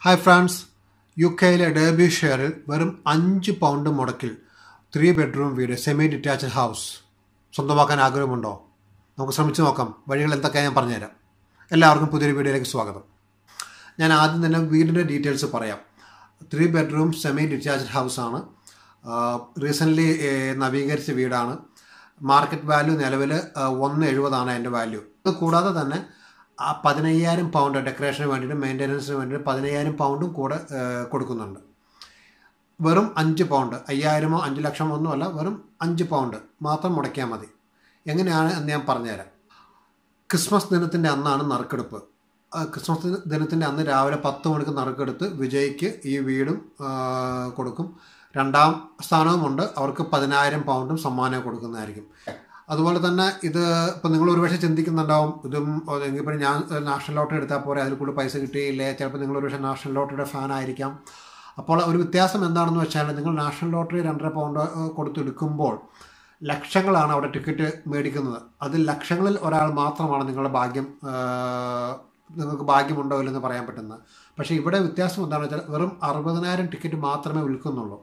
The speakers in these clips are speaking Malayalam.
ഹായ് ഫ്രാൻസ് യു കെയിലെ ഡേബി ഷെയറിൽ വെറും അഞ്ച് പൗണ്ട് മുടക്കിൽ ത്രീ ബെഡ്റൂം വീട് സെമി ഡിറ്റാച്ച്ഡ് ഹൗസ് സ്വന്തമാക്കാൻ ആഗ്രഹമുണ്ടോ നമുക്ക് ശ്രമിച്ചു നോക്കാം വഴികൾ എന്തൊക്കെയാണ് ഞാൻ പറഞ്ഞുതരാം എല്ലാവർക്കും പുതിയൊരു വീഡിയോയിലേക്ക് സ്വാഗതം ഞാൻ ആദ്യം തന്നെ വീടിൻ്റെ ഡീറ്റെയിൽസ് പറയാം ത്രീ ബെഡ്റൂം സെമി ഡിറ്റാച്ച്ഡ് ഹൗസാണ് റീസെൻ്റ്ലി നവീകരിച്ച വീടാണ് മാർക്കറ്റ് വാല്യൂ നിലവിൽ ഒന്ന് എഴുപതാണ് അതിൻ്റെ വാല്യൂ ഇത് കൂടാതെ തന്നെ ആ പതിനയ്യായിരം പൗണ്ട് ഡെക്കറേഷന് വേണ്ടിയിട്ട് മെയിൻ്റെനൻസിന് വേണ്ടിയിട്ട് പതിനയ്യായിരം പൗണ്ടും കൂടെ ഏഹ്, കൊടുക്കുന്നുണ്ട് വെറും അഞ്ച് പൗണ്ട് അയ്യായിരമോ അഞ്ച് ലക്ഷമോ ഒന്നുമല്ല വെറും അഞ്ച് പൗണ്ട് മാത്രം മുടക്കിയാൽ മതി എങ്ങനെയാണ് എന്ന് ഞാൻ പറഞ്ഞുതരാം ക്രിസ്മസ് ദിനത്തിൻ്റെ അന്നാണ് നറുക്കെടുപ്പ് ആ ക്രിസ്മസ് ദിന- ദിനത്തിൻ്റെ അന്ന് രാവിലെ പത്ത് മണിക്ക് നറുക്കെടുത്ത് വിജയ്ക്ക് ഈ വീടും ആ, കൊടുക്കും രണ്ടാം സ്ഥാനവുമുണ്ട് അവർക്ക് പതിനായിരം പൗണ്ടും സമ്മാനം കൊടുക്കുന്നതായിരിക്കും അതുപോലെ തന്നെ ഇത് ഇപ്പം നിങ്ങൾ ഒരുപക്ഷെ ചിന്തിക്കുന്നുണ്ടാവും ഇതും ഇപ്പോൾ ഞാൻ നാഷണൽ ലോട്ടറി എടുത്താൽ പോരെ അതിൽ കൂടുതൽ പൈസ കിട്ടിയില്ലേ ചിലപ്പോൾ നിങ്ങൾ ഒരുപക്ഷെ നാഷണൽ ലോട്ടറിയുടെ ഫാൻ ആയിരിക്കാം അപ്പോൾ ഒരു വ്യത്യാസം എന്താണെന്ന് വെച്ചാൽ നിങ്ങൾ നാഷണൽ ലോട്ടറി രണ്ടര പൗണ്ട് ഏഹ്, കൊടുത്തെടുക്കുമ്പോൾ ലക്ഷങ്ങളാണ് അവിടെ ടിക്കറ്റ് മേടിക്കുന്നത് അതിൽ ലക്ഷങ്ങളിൽ ഒരാൾ മാത്രമാണ് നിങ്ങളുടെ ഭാഗ്യം ഏഹ്, നിങ്ങൾക്ക് ഭാഗ്യമുണ്ടോ ഇല്ലെന്ന് പറയാൻ പറ്റുന്നത് പക്ഷേ ഇവിടെ വ്യത്യാസം എന്താണെന്ന് വെച്ചാൽ വെറും അറുപതിനായിരം ടിക്കറ്റ് മാത്രമേ വിൽക്കുന്നുള്ളൂ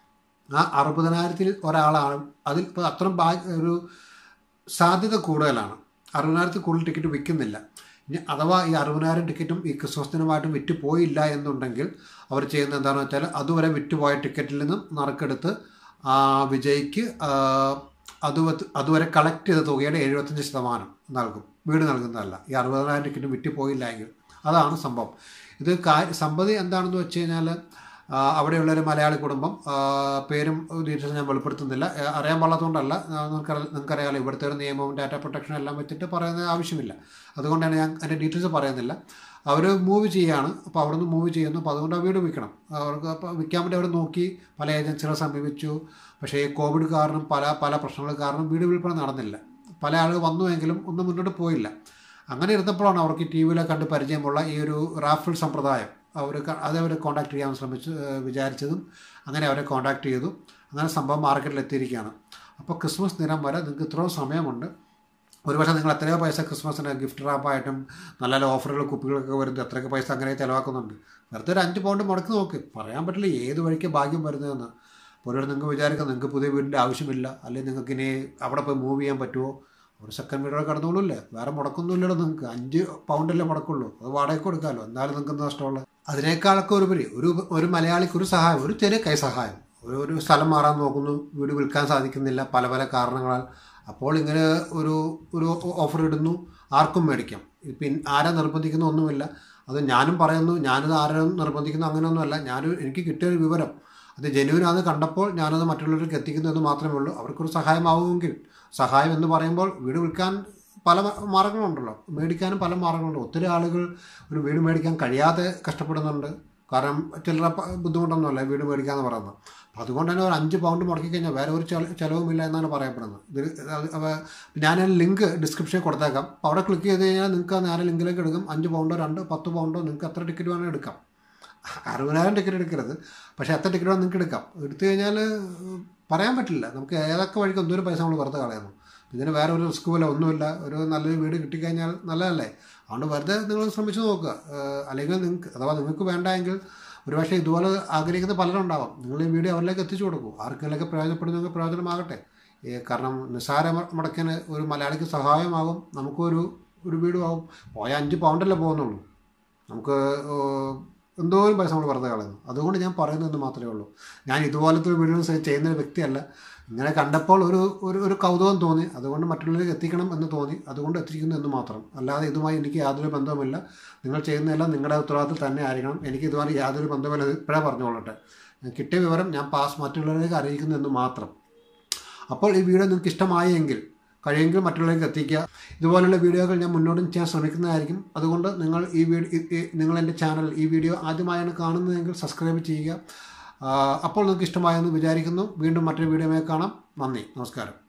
ആ അറുപതിനായിരത്തിൽ ഒരാളാണ് അതിൽ ഇപ്പോൾ അത്രയും ഭാഗ്യ ഒരു സാധ്യത കൂടുതലാണ് അറുപതിനായിരത്തിൽ കൂടുതൽ ടിക്കറ്റ് വിൽക്കുന്നില്ല ഇനി അഥവാ ഈ അറുപതിനായിരം ടിക്കറ്റും ഈ ക്രിസ്മസ് ദിനമായിട്ടും വിറ്റ് പോയില്ല എന്നുണ്ടെങ്കിൽ അവർ ചെയ്യുന്നത് എന്താണെന്ന് വെച്ചാൽ അതുവരെ വിറ്റുപോയ ടിക്കറ്റിൽ നിന്നും നറുക്കെടുത്ത് ആ വിജയ്ക്ക് ആ, അത് വത്ത് അതുവരെ കളക്ട് ചെയ്ത തുകയുടെ എഴുപത്തഞ്ച് ശതമാനം നൽകും വീട് നൽകുന്നതല്ല ഈ അറുപതിനായിരം ടിക്കറ്റ് വിറ്റ് പോയില്ല എങ്കിൽ അതാണ് സംഭവം ഇത് കാ സമ്പതി എന്താണെന്ന് വെച്ച് കഴിഞ്ഞാൽ ആ, അവിടെയുള്ള ഒരു മലയാളി കുടുംബം ആ, പേരും ഡീറ്റെയിൽസ് ഞാൻ വെളിപ്പെടുത്തുന്നില്ല ആ, അറിയാൻ പാടാത്തതുകൊണ്ടല്ല നിങ്ങൾക്ക് നിങ്ങൾക്കറിയാലോ ഇവിടുത്തെ ഒരു നിയമവും ഡാറ്റ പ്രൊട്ടക്ഷനും എല്ലാം വെച്ചിട്ട് പറയുന്ന ആവശ്യമില്ല അതുകൊണ്ടാണ് ഞാൻ അതിൻ്റെ ഡീറ്റെയിൽസ് പറയുന്നില്ല അവർ മൂവ് ചെയ്യാണ് അപ്പോൾ അവിടെ നിന്ന് മൂവ് ചെയ്യുന്നു അപ്പോൾ അതുകൊണ്ട് ആ വീട് വിൽക്കണം അവർക്ക് അപ്പോൾ വിൽക്കാൻ വേണ്ടി അവർ നോക്കി പല ഏജൻസികളെ സമീപിച്ചു പക്ഷേ ഈ കോവിഡ് കാരണം പല പല പ്രശ്നങ്ങൾ കാരണം വീട് വിൽപ്പന നടന്നില്ല പല ആളുകൾ വന്നുവെങ്കിലും ഒന്നും മുന്നോട്ട് പോയില്ല അങ്ങനെ ഇരുന്നപ്പോഴാണ് അവർക്ക് ടി വിയിലെ കണ്ട് പരിചയമുള്ള ഈ ഒരു റാഫിൾ സമ്പ്രദായം അവർ അത് അവർ കോൺടാക്ട് ചെയ്യാൻ ശ്രമിച്ചു ഏഹ് വിചാരിച്ചതും അങ്ങനെ അവരെ കോൺടാക്ട് ചെയ്തു അങ്ങനെ സംഭവം മാർക്കറ്റിൽ എത്തിയിരിക്കുകയാണ് അപ്പോൾ ക്രിസ്മസ് ദിനം വരെ നിങ്ങൾക്ക് ഇത്രയും സമയമുണ്ട് ഒരുപക്ഷെ നിങ്ങൾ എത്രയോ പൈസ ക്രിസ്മസിന് ഗിഫ്റ്റ് റാപ്പായിട്ടും നല്ല നല്ല ഓഫറുകൾ കുപ്പികളൊക്കെ വരുന്നത് എത്രയൊക്കെ പൈസ അങ്ങനെ ചിലവാക്കുന്നുണ്ട് വെറുതെ ഒരു അഞ്ച് പൗണ്ട് മുടക്കി നോക്ക് പറയാൻ പറ്റില്ല ഏത് വഴിക്ക് ഭാഗ്യം വരുന്നതെന്ന് അപ്പോൾ ഒരു നിങ്ങൾക്ക് വിചാരിക്കാം നിങ്ങൾക്ക് പുതിയ വീടിൻ്റെ ആവശ്യമില്ല അല്ലെങ്കിൽ നിങ്ങൾക്ക് ഇനി അവിടെ പോയി മൂവ് ചെയ്യാൻ പറ്റുമോ ഒരു സെക്കൻഡ് വീടൊക്കെ കടന്നോളൂല്ലേ വേറെ മുടക്കൊന്നുമില്ലല്ലോ നിങ്ങൾക്ക് അഞ്ച് പൗണ്ടല്ലേ മുടക്കുള്ളൂ അത് വാടകയ്ക്ക് കൊടുക്കാമല്ലോ എന്നാലും നിങ്ങൾക്ക് എന്താ നഷ്ടമുള്ളത് അതിനേക്കാളൊക്കെ ഒരുപരി ഒരു ഒരു മലയാളിക്ക് ഒരു സഹായം ഒരു ചെറിയ കൈ സഹായം ഒരു ഒരു സ്ഥലം മാറാൻ നോക്കുന്നു വീട് വിൽക്കാൻ സാധിക്കുന്നില്ല പല പല കാരണങ്ങളാൽ അപ്പോൾ ഇങ്ങനെ ഒരു ഒരു ഓഫർ ഇടുന്നു ആർക്കും മേടിക്കാം പിൻ ആരെ നിർബന്ധിക്കുന്ന ഒന്നുമില്ല അത് ഞാനും പറയുന്നു ഞാനത് ആരും നിർബന്ധിക്കുന്നു അങ്ങനെയൊന്നുമല്ല ഞാൻ എനിക്ക് കിട്ടിയ ഒരു വിവരം അത് ജനുവിനാന്ന് കണ്ടപ്പോൾ ഞാനത് മറ്റുള്ളവർക്ക് എത്തിക്കുന്നു എന്ന് മാത്രമേ ഉള്ളൂ അവർക്കൊരു സഹായമാവുമെങ്കിൽ സഹായം എന്ന് പറയുമ്പോൾ വീട് വിൽക്കാൻ പല മാർഗങ്ങളുണ്ടല്ലോ മേടിക്കാനും പല മാർഗങ്ങളുണ്ട് ഒത്തിരി ആളുകൾ ഒരു വീട് മേടിക്കാൻ കഴിയാതെ കഷ്ടപ്പെടുന്നുണ്ട് കാരണം ചില്ലറ പ- ബുദ്ധിമുട്ടൊന്നുമല്ല വീട് മേടിക്കുക എന്ന് പറയുന്നത് അപ്പം അതുകൊണ്ട് തന്നെ ഒരു അഞ്ച് പൗണ്ട് മുടക്കി കഴിഞ്ഞാൽ വേറെ ഒരു ചെല- ചെലവുമില്ല എന്നാണ് പറയപ്പെടുന്നത് ഇത് അത് അവ- ഞാൻ ലിങ്ക് ഡിസ്ക്രിപ്ഷനിൽ കൊടുത്തേക്കാം അപ്പോൾ അവിടെ ക്ലിക്ക് ചെയ്ത് കഴിഞ്ഞാൽ നിങ്ങൾക്ക് നേരെ ലിങ്കിലേക്ക് എടുക്കും അഞ്ച് പൗണ്ടോ രണ്ട് പത്ത് പൗണ്ടോ നിങ്ങൾക്ക് എത്ര ടിക്കറ്റ് വേണമെങ്കിൽ എടുക്കാം അറുപതിനായിരം ടിക്കറ്റ് എടുക്കരുത് പക്ഷേ എത്ര ടിക്കറ്റ് വേണം നിങ്ങൾക്ക് എടുക്കാം എടുത്തു കഴിഞ്ഞാൽ പറയാൻ പറ്റില്ല നമുക്ക് ഏതൊക്കെ വഴിക്ക് എന്തോരം പൈസ നമ്മൾ വെറുതെ കളയുന്നു ഇതിന് വേറെ ഒരു റിസ്ക് പോലെ ഒന്നുമില്ല ഒരു നല്ലൊരു വീട് കിട്ടിക്കഴിഞ്ഞാൽ നല്ലതല്ലേ അതുകൊണ്ട് വെറുതെ നിങ്ങൾ ശ്രമിച്ചു നോക്കുക ഏഹ് അല്ലെങ്കിൽ നിങ്ങൾക്ക് അഥവാ നിങ്ങൾക്ക് വേണ്ടെങ്കിൽ ഒരുപക്ഷെ ഇതുപോലെ ആഗ്രഹിക്കുന്ന പലരും ഉണ്ടാവാം നിങ്ങൾ ഈ വീഡിയോ അവരിലേക്ക് എത്തിച്ചു കൊടുക്കൂ ആർക്കെങ്കിലൊക്കെ പ്രയോജനപ്പെടുന്നെങ്കിൽ പ്രയോജനമാകട്ടെ ഏ, കാരണം നിസ്സാര മു- മുടക്കിന് ഒരു മലയാളിക്ക് സഹായമാകും നമുക്കൊരു ഒരു വീടും ആവും പോയ അഞ്ച് പൗണ്ടല്ലേ പോകുന്നുള്ളൂ നമുക്ക് ഏഹ്, എന്തോരം പൈസ നമ്മൾ വെറുതെ കളയുന്നു അതുകൊണ്ട് ഞാൻ പറയുന്നത് മാത്രമേ ഉള്ളൂ ഞാൻ ഇതുപോലത്തെ വീഡിയോസ് ചെയ്യുന്ന ഒരു വ്യക്തിയല്ല ഇങ്ങനെ കണ്ടപ്പോൾ ഒരു ഒരു ഒരു കൗതുകം തോന്നി അതുകൊണ്ട് മറ്റുള്ളവർക്ക് എത്തിക്കണം എന്ന് തോന്നി അതുകൊണ്ട് എത്തിക്കുന്നു എന്ന് മാത്രം അല്ലാതെ ഇതുമായി എനിക്ക് യാതൊരു ബന്ധവുമില്ല നിങ്ങൾ ചെയ്യുന്നതെല്ലാം നിങ്ങളുടെ ഉത്തരവാദിത്തം തന്നെ ആയിരിക്കണം എനിക്ക് ഇതുമായി യാതൊരു ബന്ധവുമില്ല ഇത് ഇപ്പോഴേ പറഞ്ഞുകൊള്ളട്ടെ ഞാൻ കിട്ടിയ വിവരം ഞാൻ പാസ് മറ്റുള്ളവരിലേക്ക് അറിയിക്കുന്നു എന്ന് മാത്രം അപ്പോൾ ഈ വീഡിയോ നിങ്ങൾക്ക് ഇഷ്ടമായെങ്കിൽ കഴിയുമെങ്കിൽ മറ്റുള്ളവർക്ക് എത്തിക്കുക ഇതുപോലുള്ള വീഡിയോകൾ ഞാൻ മുന്നോട്ടും ചെയ്യാൻ ശ്രമിക്കുന്നതായിരിക്കും അതുകൊണ്ട് നിങ്ങൾ ഈ വീഡിയോ നിങ്ങൾ എൻ്റെ ചാനൽ ഈ വീഡിയോ ആദ്യമായാണ് കാണുന്നതെങ്കിൽ സബ്സ്ക്രൈബ് ചെയ്യുക ആ, അപ്പോൾ നിങ്ങൾക്ക് ഇഷ്ടമായെന്ന് വിചാരിക്കുന്നു വീണ്ടും മറ്റൊരു വീഡിയോമായി കാണാം നന്ദി നമസ്കാരം